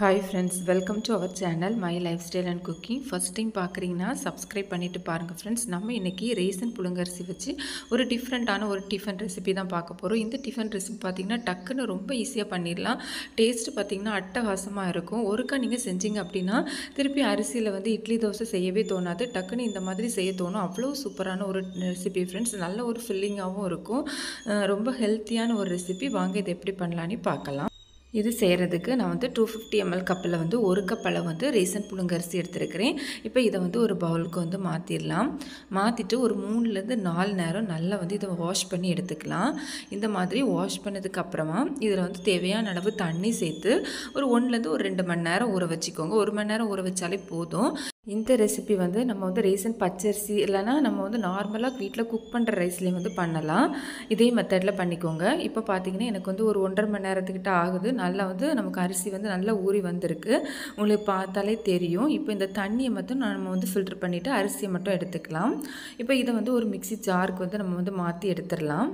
hi friends welcome to our channel my life style and cooking first time பார்க்குறீங்கன்னா subscribe பண்ணிவிட்டு பாருங்கள் friends நம்ம இன்றைக்கி ரேசன் புழுங்கரிசி வச்சு ஒரு டிஃப்ரெண்ட்டான ஒரு டிஃபன் ரெசிபி தான் பார்க்க போகிறோம் இந்த டிஃபன் ரெசிபி பார்த்திங்கன்னா டக்குன்னு ரொம்ப ஈஸியாக பண்ணிடலாம் டேஸ்ட்டு பார்த்திங்கன்னா அட்டகாசமாக இருக்கும் ஒருக்கா நீங்கள் செஞ்சீங்க அப்படின்னா திருப்பி அரிசியில் வந்து இட்லி தோசை செய்யவே தோணாது டக்குன்னு இந்த மாதிரி செய்ய தோணும் அவ்வளோ சூப்பரான ஒரு ரெசிபி ஃப்ரெண்ட்ஸ் நல்ல ஒரு ஃபில்லிங்காகவும் இருக்கும் அஹ் ரொம்ப ஹெல்த்தியான ஒரு ரெசிபி வாங்க இதை எப்படி பண்ணலான்னு பார்க்கலாம் இது செய்கிறதுக்கு நான் வந்து டூ ஃபிஃப்டி எம்எல் கப்பில் வந்து ஒரு கப் அளவு வந்து ரேசன் புழுங்கரிசி எடுத்துருக்கிறேன் இப்போ இதை வந்து ஒரு பவுலுக்கு வந்து மாற்றிடலாம் மாற்றிட்டு ஒரு மூணுலேருந்து நாலு நேரம் நல்லா வந்து இதை வாஷ் பண்ணி எடுத்துக்கலாம் இந்த மாதிரி வாஷ் பண்ணதுக்கு அப்புறமா இதில் வந்து தேவையான அளவு தண்ணி சேர்த்து ஒரு ஒன்றுலேருந்து ஒரு ரெண்டு மணி நேரம் ஊற வச்சுக்கோங்க ஒரு மணி நேரம் ஊற வச்சாலே போதும் இந்த ரெசிபி வந்து நம்ம வந்து ரேசன் பச்சரிசி இல்லைனா நம்ம வந்து நார்மலாக வீட்டில் குக் பண்ணுற ரைஸ்லேயும் வந்து பண்ணலாம் இதே மெத்தடில் பண்ணிக்கோங்க இப்போ பார்த்தீங்கன்னா எனக்கு வந்து ஒரு ஒன்றரை மணி நேரத்துக்கிட்ட ஆகுது நல்லா வந்து நமக்கு அரிசி வந்து நல்லா ஊறி வந்திருக்கு உங்களுக்கு பார்த்தாலே தெரியும் இப்போ இந்த தண்ணியை மட்டும் நம்ம வந்து ஃபில்டர் பண்ணிவிட்டு அரிசியை மட்டும் எடுத்துக்கலாம் இப்போ இதை வந்து ஒரு மிக்சி ஜாருக்கு வந்து நம்ம வந்து மாற்றி எடுத்துடலாம்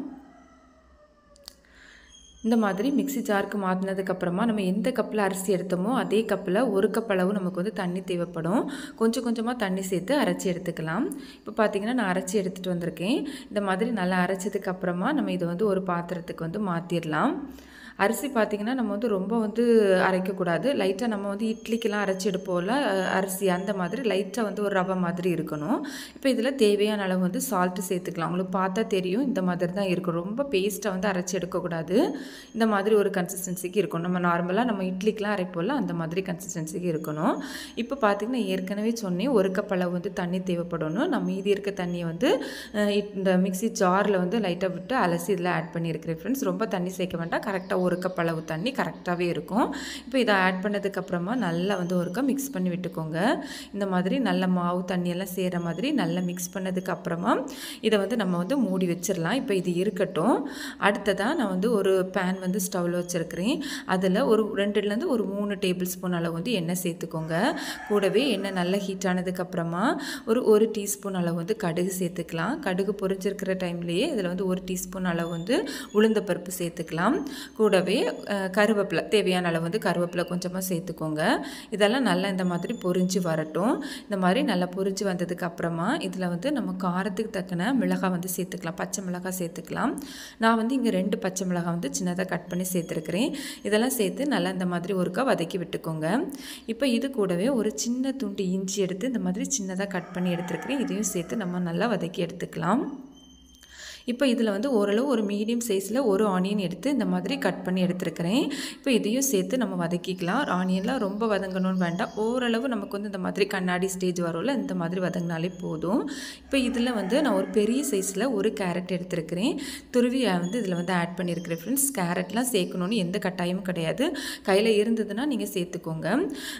இந்த மாதிரி மிக்சி ஜாருக்கு மாற்றினதுக்கப்புறமா நம்ம எந்த கப்பில் அரிசி எடுத்தோமோ அதே கப்பில் ஒரு கப் அளவு நமக்கு வந்து தண்ணி தேவைப்படும் கொஞ்சம் கொஞ்சமாக தண்ணி சேர்த்து அரைச்சி எடுத்துக்கலாம் இப்போ பார்த்திங்கன்னா நான் அரைச்சி எடுத்துகிட்டு வந்திருக்கேன் இந்த மாதிரி நல்லா அரைச்சதுக்கப்புறமா நம்ம இதை வந்து ஒரு பாத்திரத்துக்கு வந்து மாற்றிடலாம் அரிசி பார்த்திங்கன்னா நம்ம வந்து ரொம்ப வந்து அரைக்கக்கூடாது லைட்டாக நம்ம வந்து இட்லிக்கெல்லாம் அரைச்சி எடுப்போம்ல அரிசி அந்த மாதிரி லைட்டாக வந்து ஒரு ரவை மாதிரி இருக்கணும் இப்போ இதில் தேவையான அளவு வந்து சால்ட்டு சேர்த்துக்கலாம் உங்களுக்கு பார்த்தா தெரியும் இந்த மாதிரி தான் இருக்கும் ரொம்ப பேஸ்ட்டாக வந்து அரைச்சி எடுக்கக்கூடாது இந்த மாதிரி ஒரு கன்சிஸ்டன்சிக்கு இருக்கணும் நம்ம நார்மலாக நம்ம இட்லிக்கெலாம் அரைப்போம்ல அந்த மாதிரி கன்சிஸ்டன்சிக்கு இருக்கணும் இப்போ பார்த்திங்கன்னா ஏற்கனவே சொன்னேன் ஒரு கப் அளவு வந்து தண்ணி தேவைப்படணும் நம்ம மீதி இருக்க தண்ணியை வந்து இந்த மிக்சி ஜாரில் வந்து லைட்டாக விட்டு அலசி இதில் ஆட் பண்ணியிருக்கிறேன் ஃப்ரெண்ட்ஸ் ரொம்ப தண்ணி சேர்க்க வேண்டாம் கரெக்டாக ஒரு கப் அளவு தண்ணி கரெக்டாகவே இருக்கும் இப்போ இதை ஆட் பண்ணதுக்கப்புறமா நல்லா வந்து ஒருக்கா மிக்ஸ் பண்ணி விட்டுக்கோங்க இந்த மாதிரி நல்ல மாவு தண்ணியெல்லாம் சேர மாதிரி நல்லா மிக்ஸ் பண்ணதுக்கப்புறமா இதை வந்து நம்ம வந்து மூடி வச்சிடலாம் இப்போ இது இருக்கட்டும் அடுத்ததாக நான் வந்து ஒரு பேன் வந்து ஸ்டவ்வில் வச்சுருக்கிறேன் அதில் ஒரு ரெண்டுலேருந்து ஒரு மூணு டேபிள் ஸ்பூன் அளவு வந்து எண்ணெய் சேர்த்துக்கோங்க கூடவே எண்ணெய் நல்லா ஹீட் ஆனதுக்கப்புறமா ஒரு ஒரு டீஸ்பூன் அளவு வந்து கடுகு சேர்த்துக்கலாம் கடுகு பொரிஞ்சிருக்கிற டைம்லேயே இதில் வந்து ஒரு டீஸ்பூன் அளவு வந்து உளுந்தப்பருப்பு சேர்த்துக்கலாம் கூட கூடவே கருவேப்பிலை தேவையான அளவு வந்து கருவேப்பிலை கொஞ்சமாக சேர்த்துக்கோங்க இதெல்லாம் நல்லா இந்த மாதிரி பொரிஞ்சு வரட்டும் இந்த மாதிரி நல்லா பொரிஞ்சு வந்ததுக்கு அப்புறமா இதில் வந்து நம்ம காரத்துக்கு தக்கன மிளகாய் வந்து சேர்த்துக்கலாம் பச்சை மிளகாய் சேர்த்துக்கலாம் நான் வந்து இங்கே ரெண்டு பச்சை மிளகாய் வந்து சின்னதாக கட் பண்ணி சேர்த்துருக்கிறேன் இதெல்லாம் சேர்த்து நல்லா இந்த மாதிரி ஒருக்கா வதக்கி விட்டுக்கோங்க இப்போ இது கூடவே ஒரு சின்ன துண்டு இஞ்சி எடுத்து இந்த மாதிரி சின்னதாக கட் பண்ணி எடுத்துருக்கிறேன் இதையும் சேர்த்து நம்ம நல்லா வதக்கி எடுத்துக்கலாம் இப்போ இதில் வந்து ஓரளவு ஒரு மீடியம் சைஸில் ஒரு ஆனியன் எடுத்து இந்த மாதிரி கட் பண்ணி எடுத்துருக்கிறேன் இப்போ இதையும் சேர்த்து நம்ம வதக்கிக்கலாம் ஆனியன்லாம் ரொம்ப வதங்கணும்னு வேண்டாம் ஓரளவு நமக்கு வந்து இந்த மாதிரி கண்ணாடி ஸ்டேஜ் வரும்ல இந்த மாதிரி வதங்கினாலே போதும் இப்போ இதில் வந்து நான் ஒரு பெரிய சைஸில் ஒரு கேரட் எடுத்துருக்கிறேன் துருவி வந்து இதில் வந்து ஆட் பண்ணியிருக்கிறேன் ஃப்ரெண்ட்ஸ் கேரட்லாம் சேர்க்கணுன்னு எந்த கட்டாயமும் கிடையாது கையில் இருந்ததுன்னா நீங்கள் சேர்த்துக்கோங்க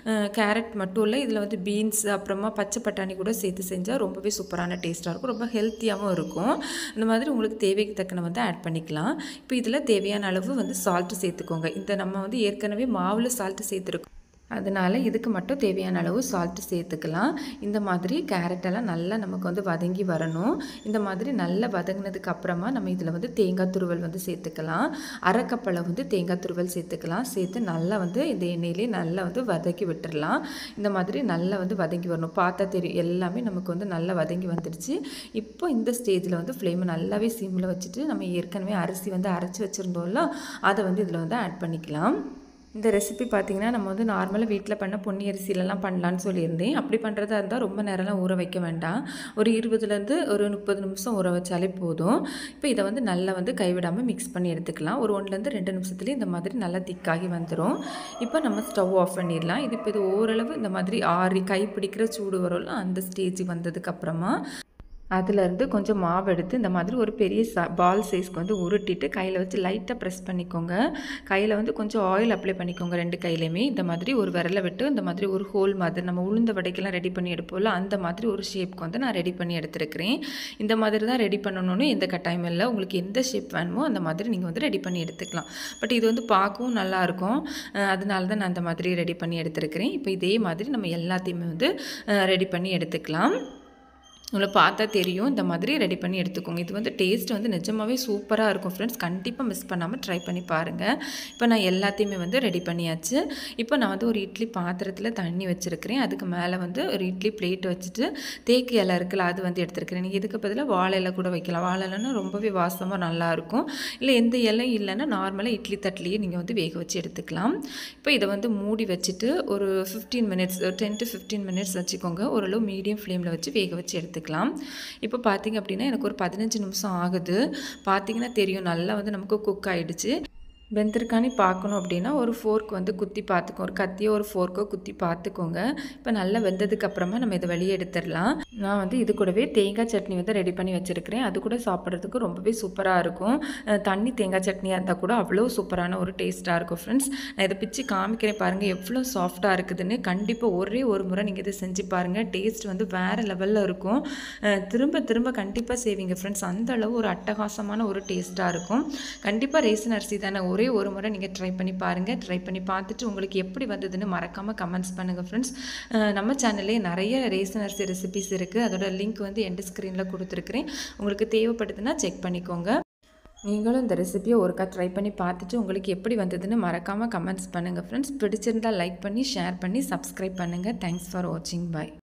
கேரட் மட்டும் இல்லை இதில் வந்து பீன்ஸ் அப்புறமா பச்சை பட்டாணி கூட சேர்த்து செஞ்சால் ரொம்பவே சூப்பரான டேஸ்ட்டாக இருக்கும் ரொம்ப ஹெல்த்தியாகவும் இருக்கும் இந்த மாதிரி உங்களுக்கு தேவைக்கு தக்கன வந்து ஆட் பண்ணிக்கலாம் இப்போ இதில் தேவையான அளவு வந்து சால்ட்டு சேர்த்துக்கோங்க இந்த நம்ம வந்து ஏற்கனவே மாவில் சால்ட்டு சேர்த்துருக்கோம் அதனால் இதுக்கு மட்டும் தேவையான அளவு சால்ட்டு சேர்த்துக்கலாம் இந்த மாதிரி கேரட்டெல்லாம் நல்லா நமக்கு வந்து வதங்கி வரணும் இந்த மாதிரி நல்லா வதங்கினதுக்கு அப்புறமா நம்ம இதில் வந்து தேங்காய் துருவல் வந்து சேர்த்துக்கலாம் அரைக்கப்பழம் வந்து தேங்காய் துருவல் சேர்த்துக்கலாம் சேர்த்து நல்லா வந்து இந்த எண்ணெயிலே நல்லா வந்து வதக்கி விட்டுடலாம் இந்த மாதிரி நல்லா வந்து வதங்கி வரணும் பார்த்தா தெரியும் எல்லாமே நமக்கு வந்து நல்லா வதங்கி வந்துடுச்சு இப்போ இந்த ஸ்டேஜில் வந்து ஃப்ளேமை நல்லாவே சிம்மில் வச்சுட்டு நம்ம ஏற்கனவே அரிசி வந்து அரைச்சி வச்சுருந்தோம்ல அதை வந்து இதில் வந்து ஆட் பண்ணிக்கலாம் இந்த ரெசிபி பார்த்திங்கன்னா நம்ம வந்து நார்மலாக வீட்டில் பண்ண பொன்னி அரிசியிலலாம் பண்ணலான்னு சொல்லியிருந்தேன் அப்படி பண்ணுறதா இருந்தால் ரொம்ப நேரம்லாம் ஊற வைக்க வேண்டாம் ஒரு இருபதுலேருந்து ஒரு முப்பது நிமிஷம் ஊற வச்சாலே போதும் இப்போ இதை வந்து நல்லா வந்து கைவிடாமல் மிக்ஸ் பண்ணி எடுத்துக்கலாம் ஒரு ஒன்றுலேருந்து ரெண்டு நிமிஷத்துலேயே இந்த மாதிரி நல்லா திக்காகி வந்துடும் இப்போ நம்ம ஸ்டவ் ஆஃப் பண்ணிடலாம் இது இப்போ இது ஓரளவு இந்த மாதிரி ஆறி கை பிடிக்கிற சூடு வரும்ல அந்த ஸ்டேஜ் வந்ததுக்கப்புறமா அதுலேருந்து கொஞ்சம் மாவு எடுத்து இந்த மாதிரி ஒரு பெரிய ச பால் சைஸ்க்கு வந்து உருட்டிட்டு கையில் வச்சு லைட்டாக ப்ரெஸ் பண்ணிக்கோங்க கையில் வந்து கொஞ்சம் ஆயில் அப்ளை பண்ணிக்கோங்க ரெண்டு கையிலையுமே இந்த மாதிரி ஒரு விரலை விட்டு இந்த மாதிரி ஒரு ஹோல் மாதிரி நம்ம உளுந்த வடைக்கெல்லாம் ரெடி பண்ணி எடுப்போம்ல அந்த மாதிரி ஒரு ஷேப்க்கு வந்து நான் ரெடி பண்ணி எடுத்துருக்கிறேன் இந்த மாதிரி தான் ரெடி பண்ணணும்னு எந்த கட்டாயம் இல்லை உங்களுக்கு எந்த ஷேப் வேணுமோ அந்த மாதிரி நீங்கள் வந்து ரெடி பண்ணி எடுத்துக்கலாம் பட் இது வந்து பார்க்கவும் நல்லாயிருக்கும் அதனால தான் நான் அந்த மாதிரி ரெடி பண்ணி எடுத்துருக்கிறேன் இப்போ இதே மாதிரி நம்ம எல்லாத்தையுமே வந்து ரெடி பண்ணி எடுத்துக்கலாம் உங்களை பார்த்தா தெரியும் இந்த மாதிரி ரெடி பண்ணி எடுத்துக்கோங்க இது வந்து டேஸ்ட் வந்து நிஜமாகவே சூப்பராக இருக்கும் ஃப்ரெண்ட்ஸ் கண்டிப்பாக மிஸ் பண்ணாமல் ட்ரை பண்ணி பாருங்கள் இப்போ நான் எல்லாத்தையுமே வந்து ரெடி பண்ணியாச்சு இப்போ நான் வந்து ஒரு இட்லி பாத்திரத்தில் தண்ணி வச்சுருக்கிறேன் அதுக்கு மேலே வந்து ஒரு இட்லி பிளேட் வச்சுட்டு தேக்கு இலை இருக்குல்ல அது வந்து எடுத்துருக்கிறேன் நீங்கள் இதுக்கு பதிலாக வாழை இலை கூட வைக்கலாம் வாழை இலைன்னா ரொம்பவே வாசமாக நல்லாயிருக்கும் இல்லை எந்த இலையும் இல்லைன்னா நார்மலாக இட்லி தட்டிலேயே நீங்கள் வந்து வேக வச்சு எடுத்துக்கலாம் இப்போ இதை வந்து மூடி வச்சுட்டு ஒரு fifteen minutes ten to fifteen minutes வச்சுக்கோங்க ஓரளவு மீடியம் ஃப்ளேமில் வச்சு வேக வச்சு எடுத்துக்கலாம் இப்போ பார்த்தீங்க அப்படின்னா எனக்கு ஒரு பதினஞ்சு நிமிஷம் ஆகுது பார்த்தீங்கன்னா தெரியும் நல்லா வந்து நமக்கு குக் ஆகிடுச்சு வெந்திருக்கானே பார்க்கணும் அப்படின்னா ஒரு ஃபோர்க் வந்து குத்தி பார்த்துக்கோ ஒரு கத்தியோ ஒரு ஃபோர்க்கோ குத்தி பார்த்துக்கோங்க இப்போ நல்லா வெந்ததுக்கு அப்புறமா நம்ம இதை வெளியே எடுத்துடலாம் நான் வந்து இது கூடவே தேங்காய் சட்னி வந்து ரெடி பண்ணி வச்சுருக்கிறேன் அது கூட சாப்பிட்றதுக்கு ரொம்பவே சூப்பராக இருக்கும் அஹ் தண்ணி தேங்காய் சட்னியாக இருந்தால் கூட அவ்வளோ சூப்பரான ஒரு டேஸ்ட்டாக இருக்கும் ஃப்ரெண்ட்ஸ் நான் இதை பிச்சு காமிக்கிறேன் பாருங்கள் எவ்வளோ சாஃப்டாக இருக்குதுன்னு கண்டிப்பாக ஒரே ஒரு முறை நீங்கள் இதை செஞ்சு பாருங்கள் டேஸ்ட் வந்து வேறு லெவலில் இருக்கும் அஹ் திரும்ப திரும்ப கண்டிப்பாக செய்வீங்க ஃப்ரெண்ட்ஸ் அந்த அளவு ஒரு அட்டகாசமான ஒரு டேஸ்ட்டாக இருக்கும் கண்டிப்பாக ரேசன் அரிசி தானே ஒரே ஒரு முறை நீங்கள் ட்ரை பண்ணி பாருங்கள் ட்ரை பண்ணி பார்த்துட்டு உங்களுக்கு எப்படி வந்ததுன்னு மறக்காமல் கமெண்ட்ஸ் பண்ணுங்கள் ஃப்ரெண்ட்ஸ் நம்ம சேனல்லே நிறைய ரேசன் அரிசி ரெசிபிஸ் இருக்குது அதோட லிங்க் வந்து எண்ட் ஸ்க்ரீனில் கொடுத்துருக்குறேன் உங்களுக்கு தேவைப்படுதுன்னா செக் பண்ணிக்கோங்க நீங்களும் இந்த ரெசிபியை ஒருக்கா ட்ரை பண்ணி பார்த்துட்டு உங்களுக்கு எப்படி வந்ததுன்னு மறக்காமல் கமெண்ட்ஸ் பண்ணுங்கள் ஃப்ரெண்ட்ஸ் பிடிச்சிருந்தால் லைக் பண்ணி ஷேர் பண்ணி சப்ஸ்கிரைப் பண்ணுங்கள் தேங்க்ஸ் ஃபார் வாட்சிங் பாய்